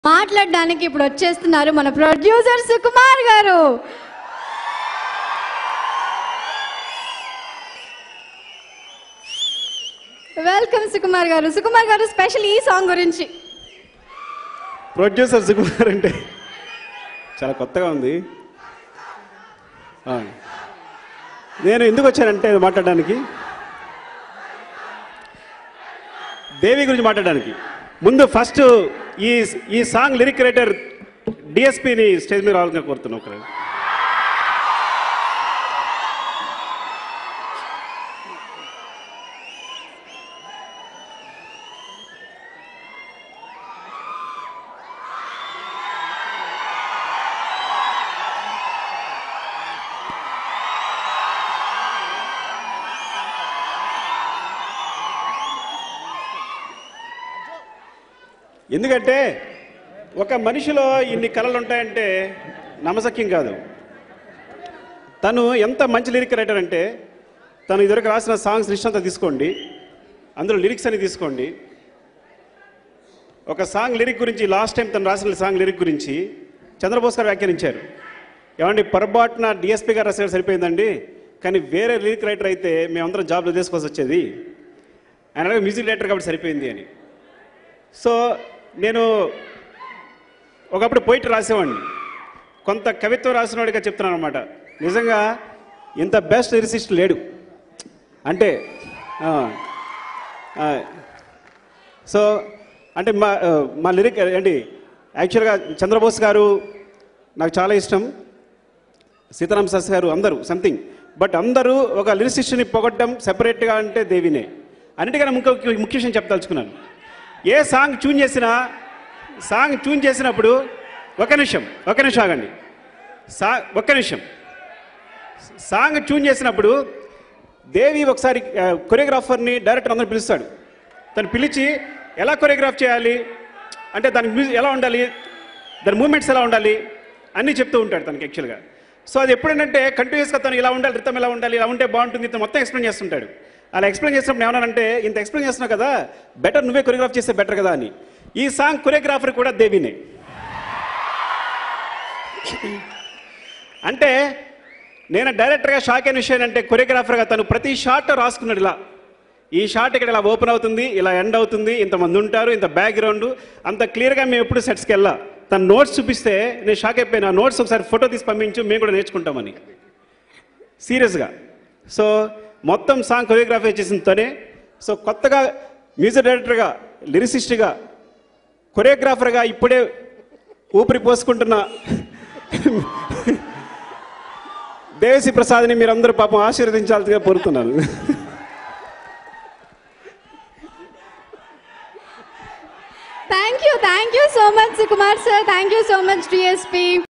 మాట్లాడడానికి ఇప్పుడు వచ్చేస్తున్నారు మన ప్రొడ్యూసర్ సుకుమార్ గారు వెల్కమ్ సుకుమార్ గారు సుకుమార్ గారు స్పెషల్ ఈ సాంగ్ గురించి ప్రొడ్యూసర్ సుకుమార్ అంటే చాలా కొత్తగా ఉంది ఆ. నేను ఎందుకు వచ్చానంటే మాట్లాడడానికి దేవి గురించి మాట్లాడడానికి ముందు ఫస్ట్ ఈ ఈ సాంగ్ లిరిక్ రైటర్ డిఎస్పిని స్టేజ్ మీద రావాలని కోరుతున్నాను ఒకరు ఎందుకంటే ఒక మనిషిలో ఇన్ని కళలు ఉంటాయంటే నమ్మసక్యం కాదు తను ఎంత మంచి లిరిక్ రైటర్ అంటే తను ఇదివరకు రాసిన సాంగ్స్ లిస్ట్ అంతా తీసుకోండి అందులో లిరిక్స్ అని తీసుకోండి ఒక సాంగ్ లిరిక్ గురించి లాస్ట్ టైం తను రాసిన సాంగ్ లిరిక్ గురించి చంద్రబోస్ గారు వ్యాఖ్యానించారు ఏమండి పొరపాటున డిఎస్పీ గారు రాసేది సరిపోయిందండి కానీ వేరే లిరిక్ రైటర్ అయితే మేమందరం జాబ్లో చేసుకోవాల్సి వచ్చేది ఆయన అలాగే మ్యూజిక్ డైరెక్టర్ కాబట్టి సరిపోయింది అని సో నేను ఒకప్పుడు పోయిట్ రాసేవాడిని కొంత కవిత్వం రాసినవాడిగా చెప్తున్నాను అనమాట నిజంగా ఇంత బెస్ట్ లిరిసిస్ట్ లేడు అంటే ఆ, ఆ, సో అంటే మా ఆ, మా లిరిక్ ఏంటి యాక్చువల్గా చంద్రబోస్ గారు నాకు చాలా ఇష్టం సీతారాం శాస్త్రి గారు అందరూ సంథింగ్ బట్ అందరూ ఒక లిరిసిస్ట్ని పొగడ్డం సెపరేట్గా అంటే దేవినే అన్నిటికన్నా ముఖ్య ముఖ్య విషయం చెప్పదలుచుకున్నాను ఏ సాంగ్ ట్యూన్ చేసినా సాంగ్ ట్యూన్ చేసినప్పుడు ఒక నిమిషం ఒక నిమిషం ఆగండి సా ఒక్క నిమిషం సాంగ్ ట్యూన్ చేసినప్పుడు దేవి ఒకసారి ఆ, కొరియోగ్రాఫర్ని డైరెక్టర్ అందరూ పిలుస్తాడు తను పిలిచి ఎలా కొరియోగ్రాఫ్ చేయాలి అంటే దాని మ్యూజిక్ ఎలా ఉండాలి దాని మూమెంట్స్ ఎలా ఉండాలి అన్నీ చెప్తూ ఉంటాడు తనకి యాక్చువల్గా సో అది ఎప్పుడేంటంటే కంటిన్యూస్గా తను ఇలా ఉండాలి రితం ఎలా ఉండాలి ఇలా ఉంటే బాగుంటుంది ఇతను మొత్తం ఎక్స్ప్లెయిన్ చేస్తుంటాడు అలా ఎక్స్ప్లెయిన్ చేసినప్పుడు ఏమన్నానంటే ఇంత ఎక్స్ప్లెయిన్ చేస్తున్నావు కదా బెటర్ నువ్వే కొరియోగ్రాఫ్ చేస్తే బెటర్ కదా అని ఈ సాంగ్ కొరియోగ్రాఫర్ కూడా దేవినే అంటే నేను డైరెక్టర్గా షాక్ అయిన విషయం అంటే కొరియోగ్రాఫర్గా తను ప్రతి షాట్ రాసుకున్నాడు ఇలా ఈ షాట్ ఇక్కడ ఇలా ఓపెన్ అవుతుంది ఇలా ఎండ్ అవుతుంది ఇంతమంది ఉంటారు ఇంత బ్యాక్గ్రౌండ్ అంత క్లియర్గా మేము ఎప్పుడు సెట్స్కి వెళ్ళా తన నోట్స్ చూపిస్తే నేను షాక్ అయిపోయినా ఆ నోట్స్ ఒకసారి ఫోటో తీసి పంపించు మేము కూడా నేర్చుకుంటామని సీరియస్గా సో మొత్తం సాంగ్ కొరియోగ్రఫీ చేసిన తనే సో కొత్తగా మ్యూజిక్ డైరెక్టర్గా లిరిసిస్ట్గా కొరియోగ్రాఫర్గా ఇప్పుడే ఊపిరి పోసుకుంటున్న దేవసి ప్రసాద్ని మీరందరూ పాపం ఆశీర్వదించాల్సిగా కోరుతున్నాను thank you thank you so much Sukumar sir thank you so much DSP